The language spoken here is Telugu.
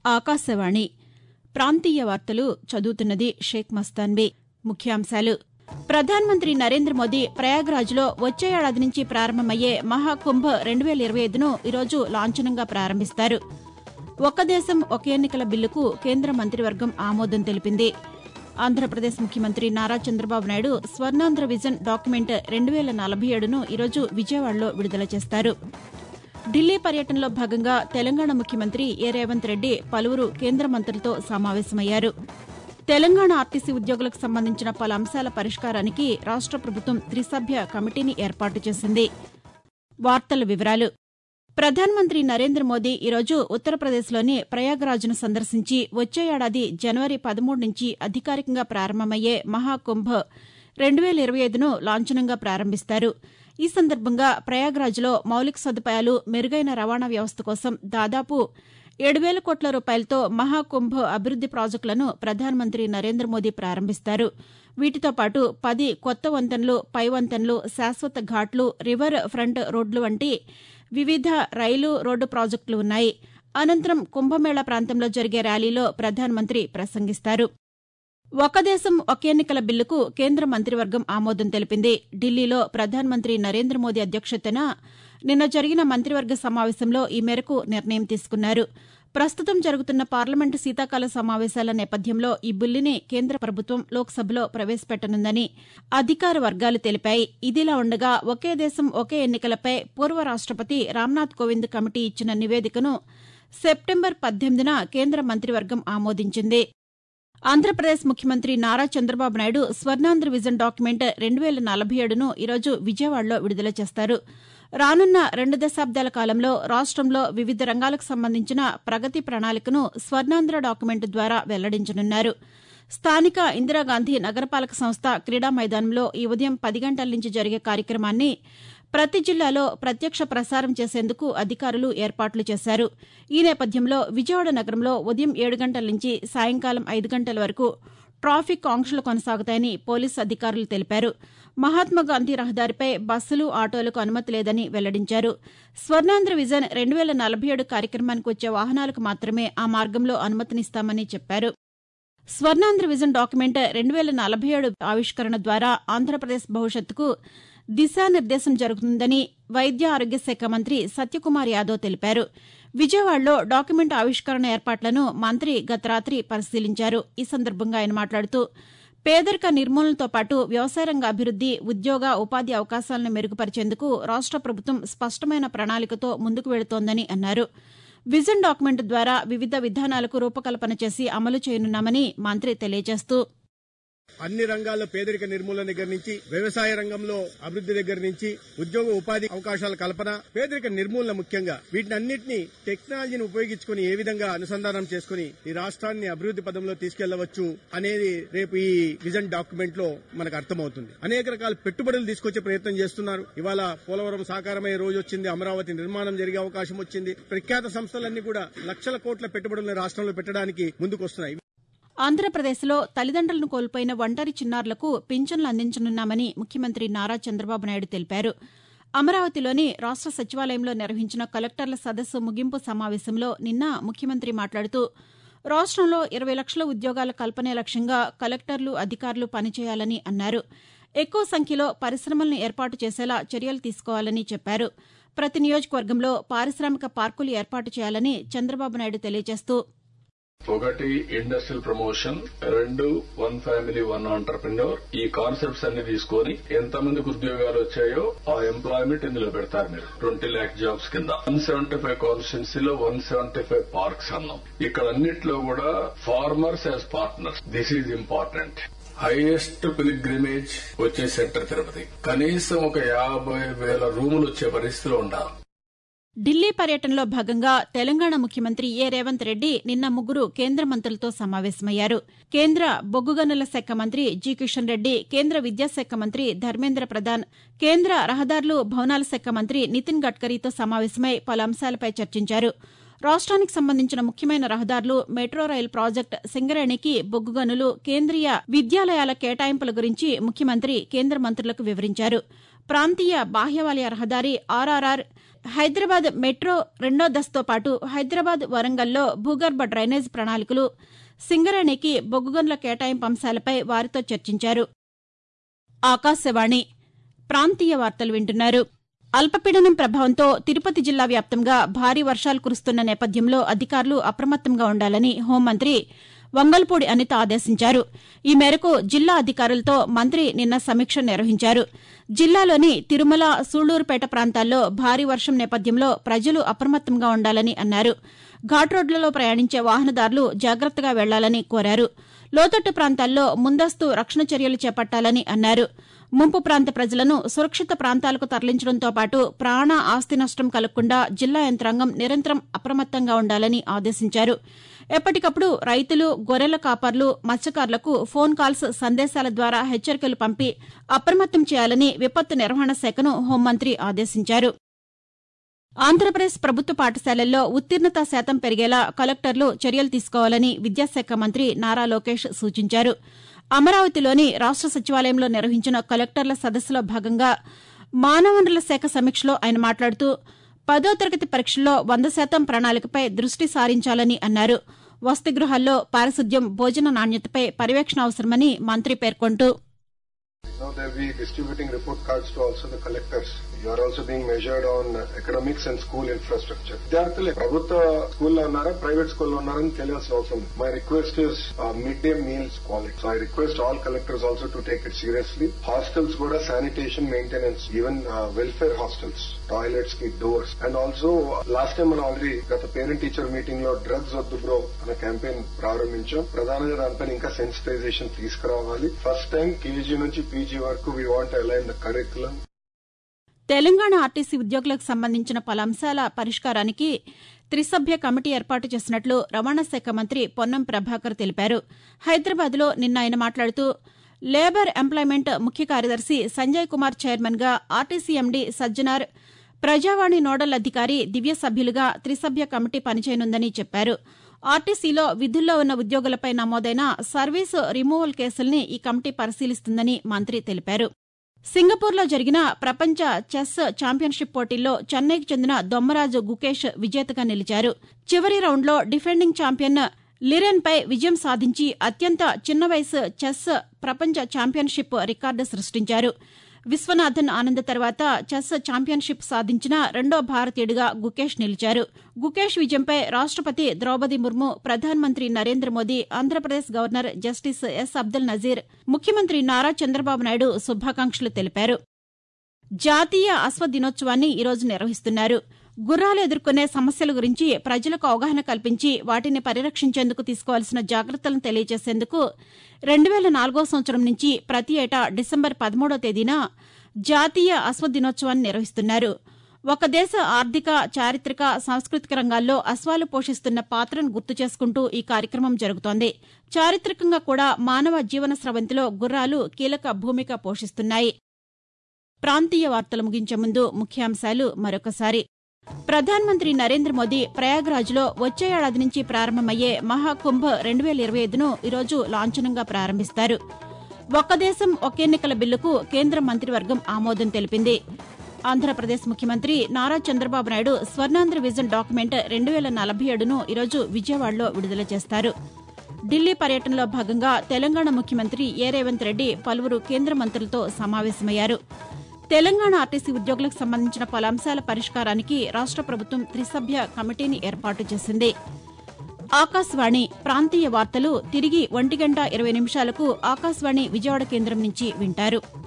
ఆకాశవాణి ప్రాంతీయ వార్తలు చదువుతున్నది షేక్ మస్తాన్బీ ముఖ్యాంశాలు ప్రధానమంత్రి నరేంద్ర మోదీ ప్రయాగ్రాజ్లో వచ్చే ఏడాది నుంచి ప్రారంభమయ్యే మహాకుంభ్ రెండు వేల ఇరవై ఐదును ఈరోజు లాంఛనంగా ప్రారంభిస్తారు ఒక్క దేశం ఒక ఎన్నికల బిల్లుకు కేంద్ర మంత్రివర్గం ఆమోదం తెలిపింది ఆంధ్రప్రదేశ్ ముఖ్యమంత్రి నారా చంద్రబాబు నాయుడు స్వర్ణాంధ్ర విజన్ డాక్యుమెంట్ రెండు వేల నలభై ఏడును ఈరోజు విజయవాడలో విడుదల చేస్తారు ఢిల్లీ పర్యటనలో భాగంగా తెలంగాణ ముఖ్యమంత్రి ఏ రేవంత్ రెడ్డి పలువురు కేంద్ర మంత్రులతో సమావేశమయ్యారు తెలంగాణ ఆర్టీసీ ఉద్యోగులకు సంబంధించిన పలు అంశాల పరిష్కారానికి రాష్ట ప్రభుత్వం త్రిసభ్య కమిటీని ఏర్పాటు చేసింది వార్తల వివరాలు ప్రధానమంత్రి నరేంద్ర మోదీ ఈరోజు ఉత్తరప్రదేశ్లోని ప్రయాగ్రాజ్ను సందర్శించి వచ్చే ఏడాది జనవరి పదమూడు నుంచి అధికారికంగా ప్రారంభమయ్యే మహాకుంభ్ రెండు వేల ఇరవై ఐదును లాంఛనంగా ప్రారంభిస్తారు ఈ సందర్భంగా ప్రయాగ్రాజ్లో మౌలిక సదుపాయాలు మెరుగైన రవాణా వ్యవస్థ కోసం దాదాపు ఏడు వేల కోట్ల రూపాయలతో మహాకుంభ్ అభివృద్ది ప్రాజెక్టులను ప్రధానమంత్రి నరేంద్ర మోదీ ప్రారంభిస్తారు వీటితో పాటు పది కొత్త వంతెనలు పై వంతెనలు శాశ్వత ఘాట్లు రివర్ ఫ్రంట్ రోడ్లు వంటి వివిధ రైలు రోడ్డు ప్రాజెక్టులు ఉన్నాయి అనంతరం కుంభమేళా ప్రాంతంలో జరిగే ర్యాలీలో ప్రధానమంత్రి ప్రసంగిస్తారు ఒక దేశం ఒక ఎన్నికల బిల్లుకు కేంద్ర మంత్రివర్గం ఆమోదం తెలిపింది ఢిల్లీలో ప్రధానమంత్రి నరేంద్ర మోదీ అధ్యక్షతన నిన్న జరిగిన మంత్రివర్గ సమావేశంలో ఈ మేరకు నిర్ణయం తీసుకున్నారు ప్రస్తుతం జరుగుతున్న పార్లమెంటు శీతాకాల సమావేశాల నేపథ్యంలో ఈ బిల్లుని కేంద్ర ప్రభుత్వం లోక్సభలో ప్రవేశపెట్టనుందని అధికార వర్గాలు తెలిపాయి ఇదిలా ఉండగా ఒకే దేశం ఒకే ఎన్నికలపై పూర్వ రాష్టపతి రామ్నాథ్ కోవింద్ కమిటీ ఇచ్చిన నివేదికను సెప్టెంబర్ పద్దెనిమిదిన కేంద్ర మంత్రివర్గం ఆమోదించింది ఆంధ్రప్రదేశ్ ముఖ్యమంత్రి నారా చంద్రబాబు నాయుడు స్వర్ణాంధ్ర విజన్ డాక్యుమెంట్ రెండు వేల నలభై ఏడును ఈరోజు విజయవాడలో విడుదల చేస్తారు రానున్న రెండు దశాబ్దాల కాలంలో రాష్టంలో వివిధ రంగాలకు సంబంధించిన ప్రగతి ప్రణాళికను స్వర్ణాంధ్ర డాక్యుమెంట్ ద్వారా వెల్లడించనున్నారు స్థానిక ఇందిరాగాంధీ నగరపాలక సంస్థ క్రీడా మైదానంలో ఈ ఉదయం పది గంటల నుంచి జరిగే కార్యక్రమాన్ని ప్రతి జిల్లాలో ప్రత్యక్ష ప్రసారం చేసేందుకు అధికారులు ఏర్పాట్లు చేశారు ఈ నేపథ్యంలో విజయవాడ నగరంలో ఉదయం ఏడు గంటల నుంచి సాయంకాలం ఐదు గంటల వరకు ట్రాఫిక్ ఆంక్షలు కొనసాగుతాయని పోలీసు అధికారులు తెలిపారు మహాత్మాగాంధీ రహదారిపై బస్సులు ఆటోలకు అనుమతి లేదని వెల్లడించారు స్వర్ణాంధ్ర విజన్ రెండు వేల నలభై ఏడు కార్యక్రమానికి వచ్చే వాహనాలకు మాత్రమే ఆ మార్గంలో అనుమతినిస్తామని చెప్పారు స్వర్ణాంధ్ర విజన్ డాక్యుమెంట్ రెండు వేల నలభై ఏడు ఆవిష్కరణ ద్వారా ఆంధ్రప్రదేశ్ భవిష్యత్తుకు దిశానిర్దేశం జరుగుతుందని వైద్య ఆరోగ్య శాఖ మంత్రి సత్యకుమార్ యాదవ్ తెలిపారు విజయవాడలో డాక్యుమెంట్ ఆవిష్కరణ ఏర్పాట్లను మంత్రి గత రాతి పరిశీలించారు ఈ సందర్భంగా ఆయన మాట్లాడుతూ పేదరిక నిర్మూలనతో పాటు వ్యవసాయ రంగ అభివృద్ది ఉద్యోగ ఉపాధి అవకాశాలను మెరుగుపరిచేందుకు రాష్ట ప్రభుత్వం స్పష్టమైన ప్రణాళికతో ముందుకు వెళుతోందని అన్నారు విజన్ డాక్యుమెంట్ ద్వారా వివిధ విధానాలకు రూపకల్పన చేసి అమలు చేయనున్నామని మంత్రి తెలియజేస్తూ అన్ని రంగాల్లో పేదరిక నిర్మూలన దగ్గర నుంచి వ్యవసాయ రంగంలో అభివృద్ది దగ్గర నుంచి ఉద్యోగ ఉపాధి అవకాశాల కల్పన పేదరిక నిర్మూలన ముఖ్యంగా వీటినన్నింటినీ టెక్నాలజీని ఉపయోగించుకుని ఏ విధంగా అనుసంధానం చేసుకుని ఈ రాష్ట్రాన్ని అభివృద్ది పదంలో తీసుకెళ్లవచ్చు అనేది రేపు ఈ విజన్ డాక్యుమెంట్ లో మనకు అర్థమవుతుంది అనేక రకాల పెట్టుబడులు తీసుకొచ్చే ప్రయత్నం చేస్తున్నారు ఇవాళ పోలవరం సాకారమయ్యే రోజు వచ్చింది అమరావతి నిర్మాణం జరిగే అవకాశం వచ్చింది ప్రఖ్యాత సంస్థలన్నీ కూడా లక్షల కోట్ల పెట్టుబడులను రాష్ట్రంలో పెట్టడానికి ముందుకొస్తున్నాయి ఆంధ్రప్రదేశ్లో తల్లిదండ్రులను కోల్పోయిన ఒంటరి చిన్నారులకు పింఛన్లు అందించనున్నామని ముఖ్యమంత్రి నారా చంద్రబాబు నాయుడు తెలిపారు అమరావతిలోని రాష్ట సచివాలయంలో నిర్వహించిన కలెక్టర్ల సదస్సు ముగింపు సమావేశంలో నిన్న ముఖ్యమంత్రి మాట్లాడుతూ రాష్టంలో ఇరవై లక్షల ఉద్యోగాల కల్పనే లక్ష్యంగా కలెక్టర్లు అధికారులు పనిచేయాలని అన్నారు ఎక్కువ సంఖ్యలో పరిశ్రమలను ఏర్పాటు చేసేలా చర్యలు తీసుకోవాలని చెప్పారు ప్రతి నియోజకవర్గంలో పారిశ్రామిక పార్కులు ఏర్పాటు చేయాలని చంద్రబాబు నాయుడు తెలియజేస్తూ ఒకటి ఇండస్ట్రియల్ ప్రమోషన్ రెండు వన్ ఫ్యామిలీ వన్ ఆంటర్ప్రిన్యూర్ ఈ కాన్సెప్ట్స్ అన్ని తీసుకొని ఎంత మందికి ఉద్యోగాలు వచ్చాయో ఆ ఎంప్లాయ్మెంట్ ఇందులో పెడతారు మీరు ట్వంటీ ల్యాక్ జాబ్స్ కింద వన్ సెవెంటీ ఫైవ్ కాన్స్టిట్యున్సీలో వన్ సెవెంటీ ఫైవ్ పార్క్స్ అన్నాం ఇక్కడ అన్నిట్లో కూడా farmers as partners this is important highest pilgrimage వచ్చే సెంటర్ తిరుపతి కనీసం ఒక యాభై వేల రూములు వచ్చే పరిస్థితిలో ఉండాలి ఢిల్లీ పర్యటనలో భాగంగా తెలంగాణ ముఖ్యమంత్రి ఏ రేవంత్ రెడ్డి నిన్న ముగ్గురు కేంద్ర మంత్రులతో సమావేశమయ్యారు కేంద్ర బొగ్గు గనుల శాఖ మంత్రి జి కిషన్ రెడ్డి కేంద్ర విద్యాశాఖ మంత్రి ధర్మేంద్ర ప్రధాన్ కేంద్ర రహదారులు భవనాల శాఖ మంత్రి నితిన్ గడ్కరీతో సమావేశమై పలు అంశాలపై చర్చించారు రాష్ట్రానికి సంబంధించిన ముఖ్యమైన రహదారులు మెట్రో రైలు ప్రాజెక్టు సింగరేణికి బొగ్గు గనులు కేంద్రీయ విద్యాలయాల కేటాయింపుల గురించి ముఖ్యమంత్రి కేంద్ర మంత్రులకు వివరించారు ప్రాంతీయ బాహ్యవాలయ రహదారి ఆర్ఆర్ఆర్ హైదరాబాద్ మెట్రో రెండో దశతో పాటు హైదరాబాద్ వరంగల్లో భూగర్భ డ్రైనేజ్ ప్రణాళికలు సింగరేణికి బొగ్గుగన్ల కేటాయింపు అంశాలపై వారితో చర్చించారు ఆకాశవాణి ప్రాంతీయ వార్తలు వింటున్నారు అల్పపీడనం ప్రభావంతో తిరుపతి జిల్లా వ్యాప్తంగా భారీ వర్షాలు కురుస్తున్న నేపథ్యంలో అధికారులు అప్రమత్తంగా ఉండాలని హోంమంత్రి వంగల్పూడి అనిత ఆదేశించారు ఈ మేరకు జిల్లా అధికారులతో మంత్రి నిన్న సమీక్ష నిర్వహించారు జిల్లాలోని తిరుమల సూళ్లూరుపేట ప్రాంతాల్లో భారీ వర్షం నేపథ్యంలో ప్రజలు అప్రమత్తంగా ఉండాలని అన్నారు ఘాట్ రోడ్లలో ప్రయాణించే వాహనదారులు జాగ్రత్తగా వెళ్లాలని కోరారు లోతట్టు ప్రాంతాల్లో ముందస్తు రక్షణ చర్యలు చేపట్టాలని అన్నారు ముంపు ప్రాంత ప్రజలను సురక్షిత ప్రాంతాలకు తరలించడంతో పాటు ప్రాణ ఆస్తి నష్టం కలగకుండా జిల్లా యంత్రాంగం నిరంతరం అప్రమత్తంగా ఉండాలని ఆదేశించారు ఎప్పటికప్పుడు రైతులు గొర్రెల కాపర్లు మత్స్యకారులకు ఫోన్ కాల్స్ సందేశాల ద్వారా హెచ్చరికలు పంపి అప్రమత్తం చేయాలని విపత్తు నిర్వహణ శాఖను హోంమంత్రి ఆదేశించారు ఆంధ్రప్రదేశ్ ప్రభుత్వ పాఠశాలల్లో ఉత్తీర్ణత శాతం పెరిగేలా కలెక్టర్లు చర్యలు తీసుకోవాలని విద్యాశాఖ మంత్రి నారా లోకేష్ సూచించారు అమరావతిలోని రాష్ట సచివాలయంలో నిర్వహించిన కలెక్టర్ల సదస్సులో భాగంగా మానవ వనరుల శాఖ సమీక్షలో ఆయన మాట్లాడుతూ పదో తరగతి పరీక్షల్లో వంద శాతం ప్రణాళికపై దృష్టి సారించాలని అన్నారు వసతి గృహాల్లో పారిశుద్ధ్యం భోజన నాణ్యతపై పర్యవేక్షణ అవసరమని మంత్రి పేర్కొంటూ Now they'll be distributing report cards to also the collectors. You are also being measured on uh, academics and school infrastructure. విద్యార్థులు ప్రభుత్వ స్కూల్లో ఉన్నారా ప్రైవేట్ స్కూల్లో ఉన్నారని తెలియాల్సిన అవసరం my request is mid day meals quality so I request all collectors also to take it seriously hostels కూడా sanitisation maintenance even welfare hostels toilets కి doors and also last time మనం ఆల్రెడీ గత పేరెంట్ టీచర్ మీటింగ్ లో డ్రగ్స్ వద్దు బ్రో అనే క్యాంపెయిన్ ప్రారంభించాం ప్రధానంగా దానిపైన ఇంకా సెన్సిటైజేషన్ తీసుకురావాలి ఫస్ట్ టైం కేజీ నుంచి పీజీ వరకు we want align the curriculum Telangana RTC ఉద్యోగులకు సంబంధించిన పలు అంశాల పరిష్కారానికి త్రిసభ్య కమిటీ ఏర్పాటు చేసినట్లు రవాణా శాఖ మంత్రి పొన్నం ప్రభాకర్ తెలిపారు హైదరాబాద్లో నిన్న ఆయన మాట్లాడుతూ లేబర్ ఎంప్లాయ్మెంట్ ముఖ్య కార్యదర్శి సంజయ్ కుమార్ చైర్మన్గా RTC MD Sajjanar Prajavani nodal అధికారి దివ్య సభ్యులుగా త్రిసభ్య కమిటీ పనిచేయనుందని చెప్పారు ఆర్టీసీలో విధుల్లో ఉన్న ఉద్యోగులపై నమోదైన సర్వీసు రిమూవల్ కేసుల్ని ఈ కమిటీ పరిశీలిస్తుందని మంత్రి తెలిపారు సింగపూర్లో జరిగిన ప్రపంచ చెస్ ఛాంపియన్షిప్ పోటీల్లో చెన్నైకి చెందిన దొమ్మరాజు గుకేష్ విజేతగా నిలిచారు చివరి రౌండ్లో డిఫెండింగ్ ఛాంపియన్ లిరెన్పై విజయం సాధించి అత్యంత చిన్న వయసు చెస్ ప్రపంచ ఛాంపియన్షిప్ రికార్డు సృష్టించారు విశ్వనాథన్ ఆనంద్ తర్వాత చెస్ ఛాంపియన్షిప్ సాధించిన రెండో భారతీయుడిగా గుకేష్ నిలిచారు గుకేష్ విజయంపై రాష్టపతి ద్రౌపది ముర్ము ప్రధానమంత్రి Narendra Modi Andhra Pradesh governor justice S Abdul Nazeer ముఖ్యమంత్రి నారా చంద్రబాబు నాయుడు శుభాకాంక్షలు తెలిపారు జాతీయ అశ్వ దినోత్సవాన్ని ఈరోజు నిర్వహిస్తున్నారు గుర్రాలు ఎదుర్కొనే సమస్యల గురించి ప్రజలకు అవగాహన కల్పించి వాటిని పరిరక్షించేందుకు తీసుకోవాల్సిన జాగ్రత్తలను తెలియజేసేందుకు రెండు వేల నాలుగో సంవత్సరం నుంచి ప్రతి ఏటా డిసెంబర్ పదమూడో తేదీన జాతీయ అశ్వ దినోత్సవాన్ని నిర్వహిస్తున్నారు ఒక దేశ ఆర్థిక చారిత్రక సాంస్కృతిక రంగాల్లో అశ్వాలు పోషిస్తున్న పాత్రను గుర్తు చేసుకుంటూ ఈ కార్యక్రమం జరుగుతోంది చారిత్రకంగా కూడా మానవ జీవన స్రవంతిలో గుర్రాలు కీలక భూమిక పోషిస్తున్నాయి ప్రాంతీయ వార్తలు ముగించే ముందు ముఖ్యాంశాలు మరొకసారి ప్రధానమంత్రి నరేంద్ర మోదీ ప్రయాగ్రాజ్లో వచ్చే ఏడాది నుంచి ప్రారంభమయ్యే మహాకుంభ్ రెండు వేల ఇరవై ఐదును ఈరోజు లాంఛనంగా ప్రారంభిస్తారు ఒక్క దేశం ఒక ఎన్నికల బిల్లుకు కేంద్ర మంత్రివర్గం ఆమోదం తెలిపింది ఆంధ్రప్రదేశ్ ముఖ్యమంత్రి నారా చంద్రబాబు నాయుడు స్వర్ణాంధ్ర విజన్ డాక్యుమెంట్ రెండు వేల నలభై ఏడును ఈరోజు విజయవాడలో విడుదల చేస్తారు ఢిల్లీ పర్యటనలో భాగంగా తెలంగాణ ముఖ్యమంత్రి ఏ రేవంత్ రెడ్డి పలువురు కేంద్ర మంత్రులతో సమావేశమయ్యారు తెలంగాణ ఆర్టీసీ ఉద్యోగులకు సంబంధించిన పలు అంశాల పరిష్కారానికి రాష్ట ప్రభుత్వం త్రిసభ్య కమిటీని ఏర్పాటు చేసింది ఆకాశవాణి ప్రాంతీయ వార్తలు తిరిగి ఒంటి గంట ఇరవై నిమిషాలకు ఆకాశవాణి విజయవాడ కేంద్రం నుంచి వింటారు